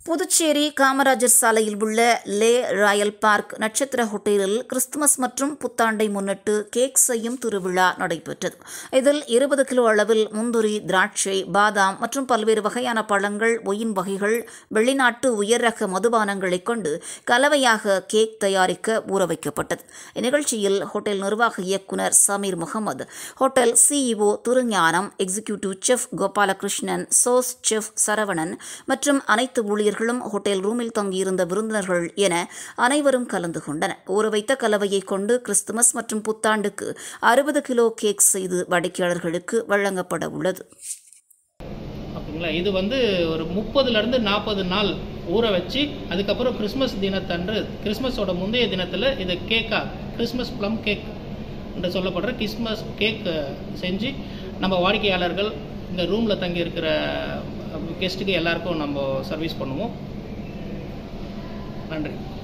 புதுச்சேரி காமராஜர் சாலையில் உள்ள லே Royal park நட்சத்திர ஹோட்டலில் கிறிஸ்துமஸ் மற்றும் புத்தாண்டை முன்னிட்டு கேக் செய்யும் திருவிழா நடைபெற்றது இதில் இருபது கிலோ அளவில் முந்திரி திராட்சை பாதாம் மற்றும் பல்வேறு வகையான பழங்கள் ஒயின் வகைகள் வெளிநாட்டு உயர் ரக மதுபானங்களைக் கொண்டு கலவையாக கேக் தயாரிக்க ஊற வைக்கப்பட்டது இந்நிகழ்ச்சியில் ஹோட்டல் நிர்வாக இயக்குனர் Sameer Mohammed hotel CEO Thirugnanam executive chef Gopalakrishnan sous chef Saravanan மற்றும் அனைத்து ஊழியர்களும் ஹோட்டல் ரூமில் தங்கியிருந்த விருந்தினர்கள் என அனைவரும் கலந்து கொண்டனர் ஊற வைத்த கலவையை கொண்டு கிறிஸ்துமஸ் மற்றும் புத்தாண்டுக்கு அறுபது கிலோ கேக் செய்து வாடிக்கையாளர்களுக்கு வழங்கப்பட உள்ளது ஓகேங்களா இது வந்து ஒரு முப்பதுலேருந்து நாற்பது நாள் ஊற வச்சு அதுக்கப்புறம் கிறிஸ்மஸ் தினத்தன்று கிறிஸ்மஸோட முந்தைய தினத்தில் இது கேக்காக கிறிஸ்மஸ் ப்ளம் கேக் என்று சொல்லப்படுற கிறிஸ்மஸ் கேக் செஞ்சு நம்ம வாடிக்கையாளர்கள் இந்த ரூமில் தங்கி இருக்கிற கெஸ்ட்டுக்கு எல்லாருக்கும் நம்ம சர்வீஸ் பண்ணுவோம் நன்றி